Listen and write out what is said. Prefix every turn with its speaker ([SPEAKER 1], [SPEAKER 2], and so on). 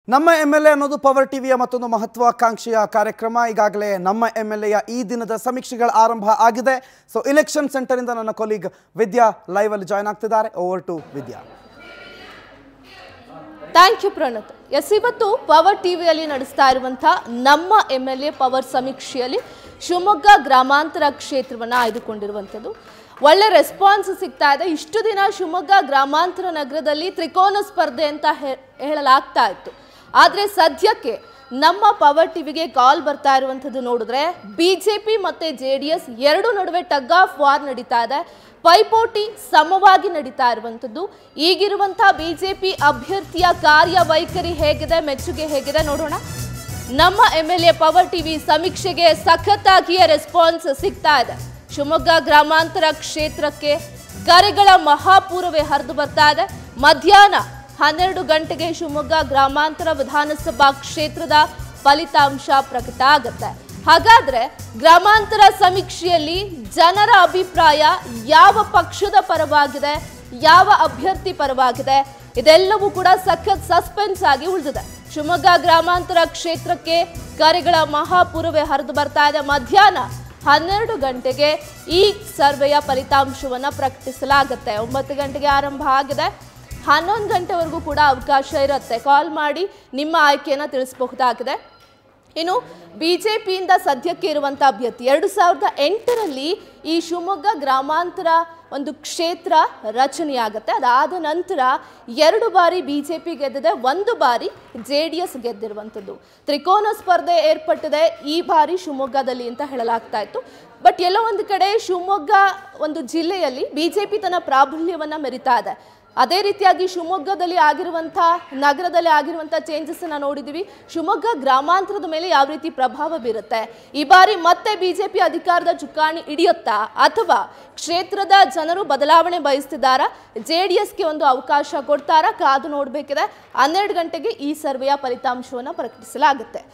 [SPEAKER 1] ನಮ್ಮ M L A ಅನ್ನೋದು power ಟಿವಿಯ ಮತ್ತೊಂದು ಮಹತ್ವಾಕಾಂಕ್ಷೆಯ ಕಾರ್ಯಕ್ರಮ ಈಗಾಗಲೇ ನಮ್ಮ ಎಮ್ ಎಲ್ ಎಯ ಈ ದಿನದ ಸಮೀಕ್ಷೆಗಳ ಆರಂಭ ಆಗಿದೆ ಸೊ ಇಲೆಕ್ಷನ್ ಸೆಂಟರಿಂದ ನನ್ನ ಕೊಲೀಗ್ ವಿದ್ಯಾ ಲೈವ್ ಅಲ್ಲಿ ಜಾಯ್ನ್ ಆಗ್ತಿದ್ದಾರೆ over to Vidya
[SPEAKER 2] thank you Pranath S ಇವತ್ತು ಪವರ್ ಟಿವಿಯಲ್ಲಿ ನಡೆಸ್ತಾ ಇರುವಂಥ ನಮ್ಮ ಎಮ್ ಎಲ್ ಎ ಪವರ್ ಸಮೀಕ್ಷೆಯಲ್ಲಿ ಶಿವಮೊಗ್ಗ ಗ್ರಾಮಾಂತರ ಕ್ಷೇತ್ರವನ್ನು ಆಯ್ದುಕೊಂಡಿರುವಂಥದ್ದು ಒಳ್ಳೆ ರೆಸ್ಪಾನ್ಸ್ ಸಿಗ್ತಾ ಇದೆ ಇಷ್ಟು ದಿನ ಶಿವಮೊಗ್ಗ ಗ್ರಾಮಾಂತರ ನಗರದಲ್ಲಿ ತ್ರಿಕೋನ ಸ್ಪರ್ಧೆ ಅಂತ ಹೇ- ಹೇಳಲಾಗ್ತಾ ಇತ್ತು ಆದರೆ ಸದ್ಯಕ್ಕೆ ನಮ್ಮ ಪವರ್ ಟಿವಿಗೆ ಕಾಲ್ ಬರ್ತಾ ಇರುವಂಥದ್ದು ನೋಡಿದ್ರೆ ಬಿ ಜೆ ಪಿ ಮತ್ತು ಜೆ ಡಿ ಎಸ್ ಎರಡು ನಡುವೆ ಟಗ್ ಆಫ್ ವಾರ್ ನಡೀತಾ ಇದೆ ಪೈಪೋಟಿ ಸಮವಾಗಿ ನಡೀತಾ ಇರುವಂಥದ್ದು ಈಗಿರುವಂಥ ಬಿ ಜೆ ಪಿ ಅಭ್ಯರ್ಥಿಯ ಕಾರ್ಯವೈಖರಿ ಹೇಗಿದೆ ಮೆಚ್ಚುಗೆ ಹೇಗಿದೆ ನೋಡೋಣ ನಮ್ಮ M L A power TV ಸಮೀಕ್ಷೆಗೆ ಸಖತ್ತಾಗಿಯೇ ರೆಸ್ಪಾನ್ಸ್ ಸಿಗ್ತಾ ಇದೆ ಶಿವಮೊಗ್ಗ ಗ್ರಾಮಾಂತರ ಕ್ಷೇತ್ರಕ್ಕೆ ಕರೆಗಳ ಮಹಾಪೂರವೇ ಹರಿದು ಬರ್ತಾ ಇದೆ ಮಧ್ಯಾಹ್ನ ಹನ್ನೆರಡು ಗಂಟೆಗೆ ಶಿವಮೊಗ್ಗ ಗ್ರಾಮಾಂತರ ವಿಧಾನಸಭಾ ಕ್ಷೇತ್ರದ ಫಲಿತಾಂಶ ಪ್ರಕಟ ಆಗುತ್ತೆ ಹಾಗಾದ್ರೆ ಗ್ರಾಮಾಂತರ ಸಮೀಕ್ಷೆಯಲ್ಲಿ ಜನರ ಅಭಿಪ್ರಾಯ ಯಾವ ಪಕ್ಷದ ಪರವಾಗಿದೆ ಯಾವ ಅಭ್ಯರ್ಥಿ ಪರವಾಗಿದೆ ಇದೆಲ್ಲವೂ ಕೂಡ ಸಖತ್ ಸಸ್ಪೆನ್ಸ್ ಆಗಿ ಉಳಿದಿದೆ ಶಿವಮೊಗ್ಗ ಗ್ರಾಮಾಂತರ ಕ್ಷೇತ್ರಕ್ಕೆ ಕರೆಗಳ ಮಹಾಪೂರವೇ ಹರಿದು ಬರ್ತಾ ಇದೆ ಮಧ್ಯಾಹ್ನ ಹನ್ನೆರಡು ಗಂಟೆಗೆ ಈ ಸರ್ವೆಯ ಫಲಿತಾಂಶವನ್ನ ಪ್ರಕಟಿಸಲಾಗುತ್ತೆ ಒಂಬತ್ತು ಗಂಟೆಗೆ ಆರಂಭ ಆಗಿದೆ ಹನ್ನೊಂದು ಗಂಟೆವರೆಗೂ ಕೂಡ ಅವಕಾಶ ಇರುತ್ತೆ ಕಾಲ್ ಮಾಡಿ ನಿಮ್ಮ ಆಯ್ಕೆಯನ್ನು ತಿಳಿಸಬಹುದಾಗಿದೆ ಇನ್ನು ಬಿ ಜೆ ಪಿಯಿಂದ ಸದ್ಯಕ್ಕೆ ಇರುವಂಥ ಅಭ್ಯರ್ಥಿ ಎರಡು ಸಾವಿರದ ಎಂಟರಲ್ಲಿ ಈ ಶಿವಮೊಗ್ಗ ಗ್ರಾಮಾಂತರ ಒಂದು ಕ್ಷೇತ್ರ ರಚನೆಯಾಗುತ್ತೆ ಅದಾದ ನಂತರ ಎರಡು ಬಾರಿ ಬಿ ಜೆ ಪಿ ಗೆದ್ದಿದೆ ಒಂದು ಬಾರಿ ಜೆ ಡಿ ಎಸ್ ಗೆದ್ದಿರುವಂಥದ್ದು ತ್ರಿಕೋನ ಸ್ಪರ್ಧೆ ಏರ್ಪಟ್ಟಿದೆ ಈ ಬಾರಿ ಶಿವಮೊಗ್ಗದಲ್ಲಿ ಅಂತ ಹೇಳಲಾಗ್ತಾ ಇತ್ತು ಬಟ್ ಎಲ್ಲೋ ಒಂದು ಕಡೆ ಶಿವಮೊಗ್ಗ ಒಂದು ಜಿಲ್ಲೆಯಲ್ಲಿ ಬಿ ಜೆ ಪಿ ತನ್ನ ಪ್ರಾಬಲ್ಯವನ್ನು ಮೆರಿತಾ ಇದೆ ಅದೇ ರೀತಿಯಾಗಿ ಶಿವಮೊಗ್ಗದಲ್ಲಿ ಆಗಿರುವಂಥ ನಗರದಲ್ಲಿ ಆಗಿರುವಂಥ ಚೇಂಜಸ್ ಅನ್ನ ನೋಡಿದ್ದೀವಿ ಶಿವಮೊಗ್ಗ ಗ್ರಾಮಾಂತರದ ಮೇಲೆ ಯಾವ ರೀತಿ ಪ್ರಭಾವ ಬೀರುತ್ತೆ ಈ ಬಾರಿ ಮತ್ತೆ ಬಿಜೆಪಿ ಅಧಿಕಾರದ ಚುಕ್ಕಾಣಿ ಹಿಡಿಯುತ್ತಾ ಅಥವಾ ಕ್ಷೇತ್ರದ ಜನರು ಬದಲಾವಣೆ ಬಯಸ್ತಿದ್ದಾರಾ ಜೆ ಡಿ ಎಸ್ಗೆ ಒಂದು ಅವಕಾಶ ಕೊಡ್ತಾರಾ ಕಾದು ನೋಡಬೇಕಿದೆ ಹನ್ನೆರಡು ಗಂಟೆಗೆ ಈ ಸರ್ವೆಯ ಫಲಿತಾಂಶವನ್ನು ಪ್ರಕಟಿಸಲಾಗುತ್ತೆ